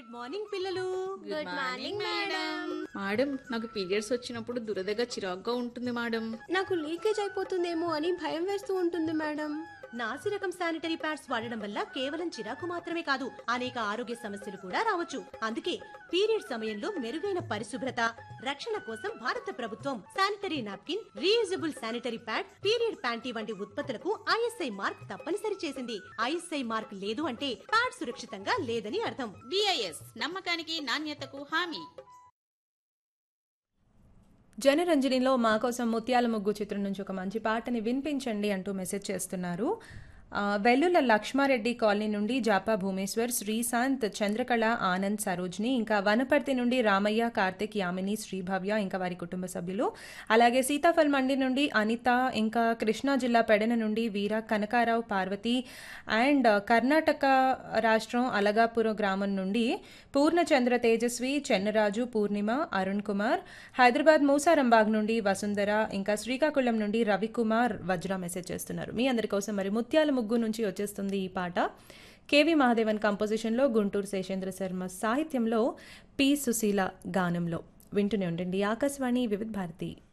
good morning పిల్లలు good morning madam madam నాకు periods వచ్చినప్పుడు దురదగా చిరాగ్గా ఉంటుంది మేడం నాకు లీకేజ్ అయిపోతుందేమో అని భయం వేస్తూ ఉంటుంది మేడం నాసి రకం శానిటరీ ప్యాడ్స్ వాడడం వల్ల కేవలం చిరాకు మాత్రమే కాదు అనేక ఆరోగ్య సమస్యలు కూడా రావచ్చు అందుకే పీరియడ్ సమయంలో మెరుగైన పరిశుభ్రత రక్షణ కోసం భారత ప్రభుత్వం sanitary napkin reusable sanitary pad period panty వంటి ఉత్పత్తులకు ఐఎస్ఐ మార్క్ తప్పనిసరి చేసింది ఐఎస్ఐ మార్క్ లేదు అంటే ప్యాడ్ సురక్షితంగా లేదని అర్థం బిఐఎస్ నమ్మకానికి నాణ్యతకు హామీ జనరంజనిలో మా కోసం ముత్యాల ముగ్గు చిత్రం నుంచి ఒక మంచి పాటని వినిపించండి అంటూ మెసేజ్ చేస్తున్నారు ఆ, వెల్లుల లక్ష్మారెడ్డి కాలనీ నుండి జాపా భూమేశ్వర్ శ్రీశాంత్ చంద్రకళ ఆనంద్ సరోజ్ని ఇంకా వనపర్తి నుండి రామయ్య కార్తిక్ యామిని శ్రీభవ్య ఇంకా వారి కుటుంబ సభ్యులు అలాగే సీతాఫల్ మండి నుండి అనిత ఇంకా కృష్ణా జిల్లా పెడన నుండి వీర కనకారావు పార్వతి అండ్ కర్ణాటక రాష్ట్రం అలగాపురం గ్రామం నుండి పూర్ణచంద్ర తేజస్వి చెన్నరాజు పూర్ణిమ అరుణ్ కుమార్ హైదరాబాద్ మూసారంబాగ్ నుండి వసుంధర ఇంకా శ్రీకాకుళం నుండి రవికుమార్ వజ్ర మెసేజ్ చేస్తున్నారు మీ అందరి కోసం మరి ముత్యాల ముగ్గు నుంచి వచ్చేస్తుంది ఈ పాట కేవి మహాదేవన్ కంపోజిషన్లో గుంటూరు శేషేంద్ర శర్మ సాహిత్యంలో పి సుశీల గానంలో వింటూనే ఉండండి ఆకాశవాణి వివిధ భారతి